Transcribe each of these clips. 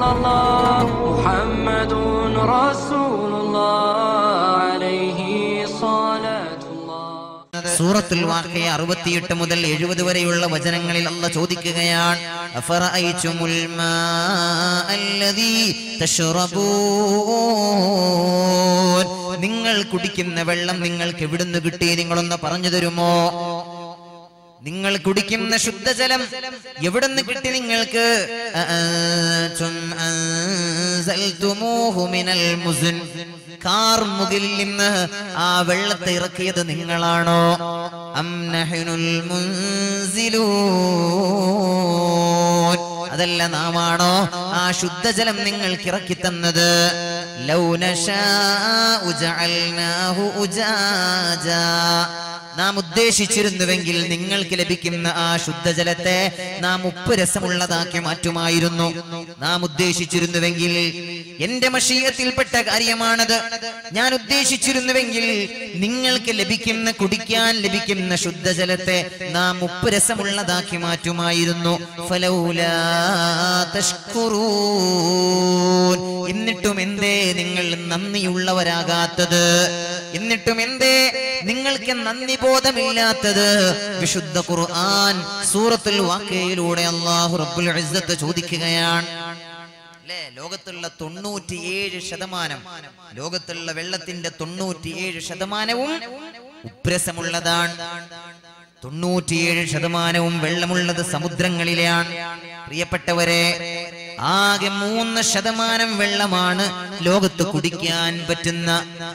الله محمد رسول الله عليه صلاة الله സൂറത്തുൽ വാഖിയ അറുപത്തിയെട്ട് മുതൽ എഴുപത് വരെയുള്ള വചനങ്ങളിൽ അല്ല ചോദിക്കുകയാണ് അഫറഅയ്തുമുൽ മാഅ അല്ലദീ തശ്റബൂൻ നിങ്ങൾ കുടിക്കുന്ന വെള്ളം നിങ്ങൾക്ക് എവിടുന്ന് കിട്ടി നിങ്ങളൊന്ന് പറഞ്ഞു തരുമോ നിങ്ങൾ കുടിക്കുന്ന ശുദ്ധജലം എവിടുന്ന് കിട്ടി നിങ്ങൾക്ക് അഅൻതും അൻസൽതുമൂഹു മിനൽ മുസ്ൻ കാർ മുകിലിൽ നിന്ന് ആ വെള്ളത്തെ ഇറക്കിയത് നിങ്ങളാണോ അം നഹ്നുൽ മുൻസിലൂൻ അതല്ല നാമാണോ ആ ശുദ്ധജലം നിങ്ങൾക്ക് ഇറക്കി തന്നത് ലൗ നശാഉ ജഅൽനാഹു ഉജാജാ നാം ഉദ്ദേശിച്ചിരുന്നുവെങ്കിൽ നിങ്ങൾക്ക് ലഭിക്കുന്ന ആ ശുദ്ധജലത്തെ നാം ഉപ്പ് രസമുള്ളതാക്കി മാറ്റുമായിരുന്നു നാം ഉദ്ദേശിച്ചിരുന്നുവെങ്കിൽ എന്റെ മഷീയത്തിൽപ്പെട്ട കാര്യമാണത് ഞാൻ ഉദ്ദേശിച്ചിരുന്നുവെങ്കിൽ നിങ്ങൾക്ക് ലഭിക്കുന്ന കുടിക്കാൻ ലഭിക്കുന്ന ശുദ്ധജലത്തെ നാം ഉപ്പ് രസമുള്ളതാക്കി മാറ്റുമായിരുന്നു ഫലൗലാ തഷ്കുറൂൻ എന്നിട്ടും എന്തേ നിങ്ങൾ നന്ദിയുള്ളവരാകാത്തത് എന്നിട്ടും എന്തേ നിങ്ങൾക്ക് നന്ദി ബോധമില്ലാത്തത് വിശുദ്ധ ഖുർആൻ സൂറത്തുൽ വാക്കയിലൂടെ അള്ളാഹു റബ്ബുൽ ഇസ്സത്ത് ചോദിക്കുകയാണ് അല്ലേ ലോകത്തുള്ള തൊണ്ണൂറ്റിയേഴ് ശതമാനം ലോകത്തുള്ള വെള്ളത്തിന്റെ തൊണ്ണൂറ്റിയേഴ് ശതമാനവും ഉപ്രസമുള്ളതാണ് തൊണ്ണൂറ്റിയേഴ് ശതമാനവും വെള്ളമുള്ളത് സമുദ്രങ്ങളിലാണ് പ്രിയപ്പെട്ടവരെ ആകെ മൂന്ന് ശതമാനം വെള്ളമാണ് ലോകത്ത് കുടിക്കാൻ പറ്റുന്ന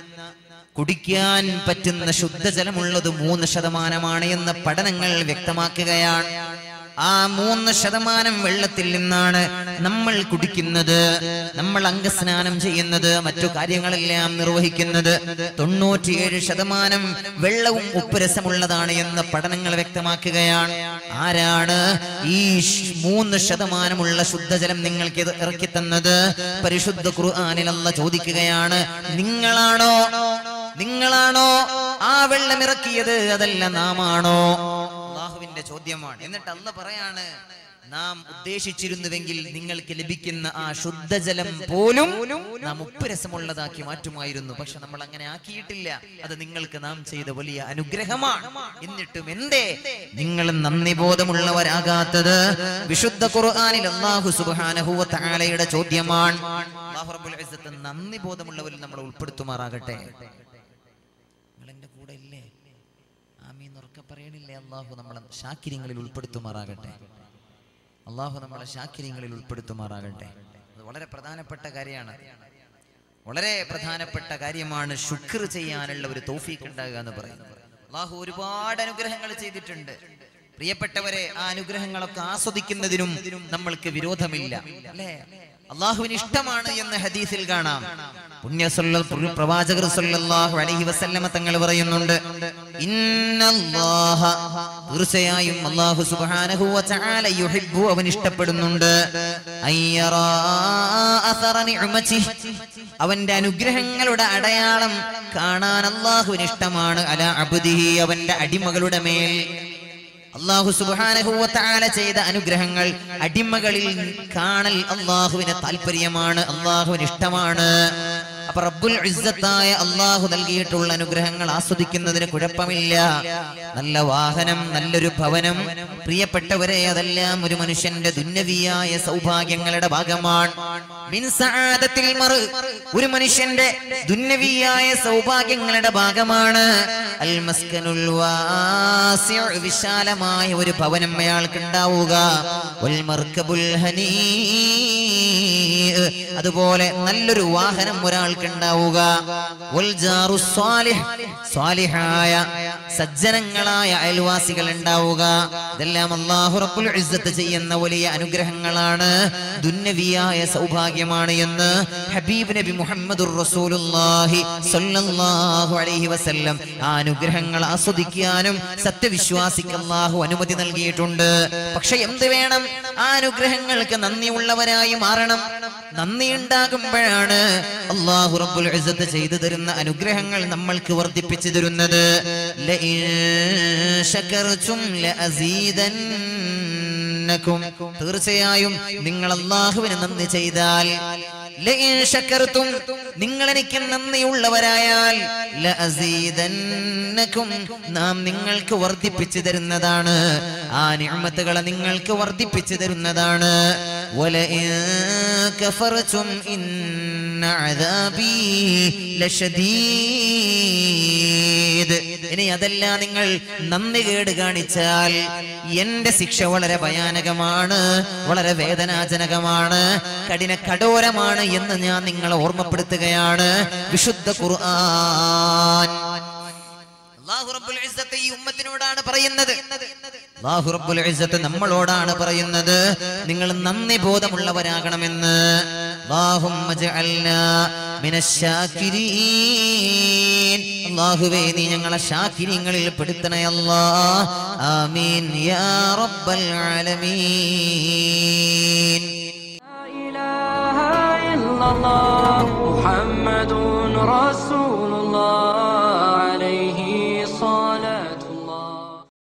കുടിക്കാൻ പറ്റുന്ന ശുദ്ധജലമുള്ളത് മൂന്ന് ശതമാനമാണ് എന്ന് പഠനങ്ങൾ വ്യക്തമാക്കുകയാണ് ആ മൂന്ന് ശതമാനം വെള്ളത്തിൽ നിന്നാണ് നമ്മൾ കുടിക്കുന്നത് നമ്മൾ അംഗസ്നാനം ചെയ്യുന്നത് മറ്റു കാര്യങ്ങളെല്ലാം നിർവഹിക്കുന്നത് തൊണ്ണൂറ്റിയേഴ് ശതമാനം വെള്ളവും ഉപ്പുരസമുള്ളതാണ് എന്ന് പഠനങ്ങൾ വ്യക്തമാക്കുകയാണ് ആരാണ് ഈ ഷ്- മൂന്ന് ശതമാനമുള്ള ശുദ്ധജലം നിങ്ങൾക്ക് ഇത് ഇറക്കി തന്നത് പരിശുദ്ധ ഖുർആനിൽ അല്ല ചോദിക്കുകയാണ് നിങ്ങളാണോ നിങ്ങളാണോ ആ വെള്ളം ഇറക്കിയത് അതല്ല നാമാണോ അള്ളാഹുവിന്റെ ചോദ്യമാണ് എന്നിട്ട് അല്ല പറയാണ് നാം ഉദ്ദേശിച്ചിരുന്നുവെങ്കിൽ നിങ്ങൾക്ക് ലഭിക്കുന്ന ആ ശുദ്ധജലം പോലും നാം ഉപ്പുരസമുള്ളതാക്കി മാറ്റുമായിരുന്നു പക്ഷെ നമ്മൾ അങ്ങനെ ആക്കിയിട്ടില്ല അത് നിങ്ങൾക്ക് നാം ചെയ്ത വലിയ അനുഗ്രഹമാണ് എന്നിട്ടും എന്തേ നിങ്ങൾ നന്ദി ബോധമുള്ളവരാകാത്തത് വിശുദ്ധ ഖുർആനിൽ അള്ളാഹു സുബ്ഹാനഹു വ തആലയുടെ ചോദ്യമാണ് അല്ലാഹു റബ്ബുൽ ഇസ്സത്ത് നന്ദി ബോധമുള്ളവരിൽ നമ്മൾ ഉൾപ്പെടുത്തുമാറാകട്ടെ നിങ്ങൾ എന്റെ കൂടെ ഇല്ലേ ആമീൻ ഉറക്കെ പറയണില്ലേ അള്ളാഹു നമ്മളെ ശാക്കിര്യങ്ങളിൽ ഉൾപ്പെടുത്തുമാറാകട്ടെ അള്ളാഹു നമ്മളെ ശാക്കിര്യങ്ങളിൽ ഉൾപ്പെടുത്തുമാറാകട്ടെ അത് വളരെ പ്രധാനപ്പെട്ട കാര്യമാണ് വളരെ പ്രധാനപ്പെട്ട കാര്യമാണ് ശുക്ർ ചെയ്യാനുള്ള ഒരു തൗഫീഖ് ഉണ്ടാകുക എന്ന് പറയുന്നത് അള്ളാഹു ഒരുപാട് അനുഗ്രഹങ്ങൾ ചെയ്തിട്ടുണ്ട് പ്രിയപ്പെട്ടവരെ ആ അനുഗ്രഹങ്ങളൊക്കെ ആസ്വദിക്കുന്നതിനും നമ്മൾക്ക് വിരോധമില്ല അല്ലേ അള്ളാഹുവിന് ഇഷ്ടമാണ് എന്ന് ഹദീസിൽ കാണാം പുണ്യ സല്ല- പ്ര- പ്രവാചകർ സല്ലല്ലാഹു അലൈഹി വസല്ലമ തങ്ങൾ പറയുന്നുണ്ട് ഇന്നല്ലാഹ തീർച്ചയായും അല്ലാഹു സുബ്ഹാനഹു വ തആല യുഹിബ്ബു അവൻ ഇഷ്ടപ്പെടുന്നുണ്ട് അയ്യറാ അസറ നിഅമതിഹി അവന്റെ അനുഗ്രഹങ്ങളുടെ അടയാളം കാണാൻ അള്ളാഹുവിന് ഇഷ്ടമാണ് അല അബ്ദിഹി അവന്റെ അടിമകളുടെ മേൽ അള്ളാഹു സുബാനഹുവത്താല ചെയ്ത അനുഗ്രഹങ്ങൾ അടിമകളിൽ കാണൽ അള്ളാഹുവിന് താല്പര്യമാണ് അള്ളാഹുവിന് ഇഷ്ടമാണ് അപ്പൊ റബ്ബുൽ ഇസ്സത്തായ അള്ളാഹു നൽകിയിട്ടുള്ള അനുഗ്രഹങ്ങൾ ആസ്വദിക്കുന്നതിന് കുഴപ്പമില്ല നല്ല വാഹനം നല്ലൊരു ഭവനം പ്രിയപ്പെട്ടവരെ അതെല്ലാം ഒരു മനുഷ്യന്റെ ദുന്നവിയായ സൗഭാഗ്യങ്ങളുടെ ഭാഗമാണ് മിൻ സആദത്തിൽ മറ് ഒരു മനുഷ്യന്റെ ദുന്നവിയായ സൗഭാഗ്യങ്ങളുടെ ഭാഗമാണ് അൽ മസ്കനുൽ വാസിഉ വിശാലമായ ഒരു ഭവനം അയാൾക്ക് ഉണ്ടാവുക വൽ മർക്കബുൽ ഹനീ അതുപോലെ നല്ലൊരു വാഹനം ഒരാൾക്ക് ഉണ്ടാവുക വൽ ജാറു സ്വാലിഹ് സ്വാലിഹായ സജ്ജനങ്ങളായ അയൽവാസികൾ ഉണ്ടാവുക ഇതെല്ലാം അല്ലാഹു റബ്ബുൽ ഇസ്സത്ത് ചെയ്യുന്ന വലിയ അനുഗ്രഹങ്ങളാണ് ദുന്നവിയായ സൗഭാഗ്യമാണ് എന്ന് ഹബീബ് നബി മുഹമ്മദുർ റസൂലുള്ളാഹി സ്വല്ലല്ലാഹു അലൈഹി വസല്ലം ആ അനുഗ്രഹങ്ങൾ ആസ്വദിക്കാനും സത്യവിശ്വാസിക്ക് അല്ലാഹു അനുമതി നൽകിയിട്ടുണ്ട് പക്ഷെ എന്ത് വേണം ആ അനുഗ്രഹങ്ങൾക്ക് നന്ദിയുള്ളവരായി മാറണം നന്ദി ഉണ്ടാകുമ്പോഴാണ് അള്ളാഹു റബ്ബുൽ ഇസ്സത്ത് ചെയ്തു തരുന്ന അനുഗ്രഹങ്ങൾ നമ്മൾക്ക് വർദ്ധിപ്പിച്ചു തരുന്നത് ലഇൻ ശകർതും ലഅസീദൻ ലഅസീദന്നകും തീർച്ചയായും നിങ്ങൾ അള്ളാഹുവിന് നന്ദി ചെയ്താൽ ലഇൻ ശക്കർതും നിങ്ങൾ എനിക്ക് നന്ദിയുള്ളവരായാൽ ലഅസീദന്നകും നാം നിങ്ങൾക്ക് വർദ്ധിപ്പിച്ചു തരുന്നതാണ് ആ നിഅമത്തുകളെ നിങ്ങൾക്ക് വർദ്ധിപ്പിച്ചു തരുന്നതാണ് വലഇൻ കഫർതും ഇന്ന അദാബി ലശദീദ് ഇനി അതല്ല നിങ്ങൾ നന്ദി കേട് കാണിച്ചാൽ എന്റെ ശിക്ഷ വളരെ ഭയാനകമാണ് വളരെ വേദനാജനകമാണ് കഠിന കഠോരമാണ് എന്ന് ഞാൻ നിങ്ങളെ ഓർമ്മപ്പെടുത്തുകയാണ് വിശുദ്ധ ഖുർആൻ അല്ലാഹു റബ്ബുൽ ഇസ്സത്ത് ഈ ഉമ്മത്തിനോടാണ് പറയുന്നത് അല്ലാഹു റബ്ബുൽ ഇസ്സത്ത് നമ്മളോടാണ് പറയുന്നത് നിങ്ങൾ നന്ദി ബോധമുള്ളവരാകണമെന്ന് അല്ലാഹുമ്മ ജഅൽനാ മിനശ്ശാകിരീൻ അല്ലാഹുവേ നീ ഞങ്ങളെ ശാകിരീങ്ങളിൽ പെടുത്തണേ അല്ലാ ആമീൻ യാ റബ്ബൽ ആലമീൻ لا إله إلا الله محمد رسول الله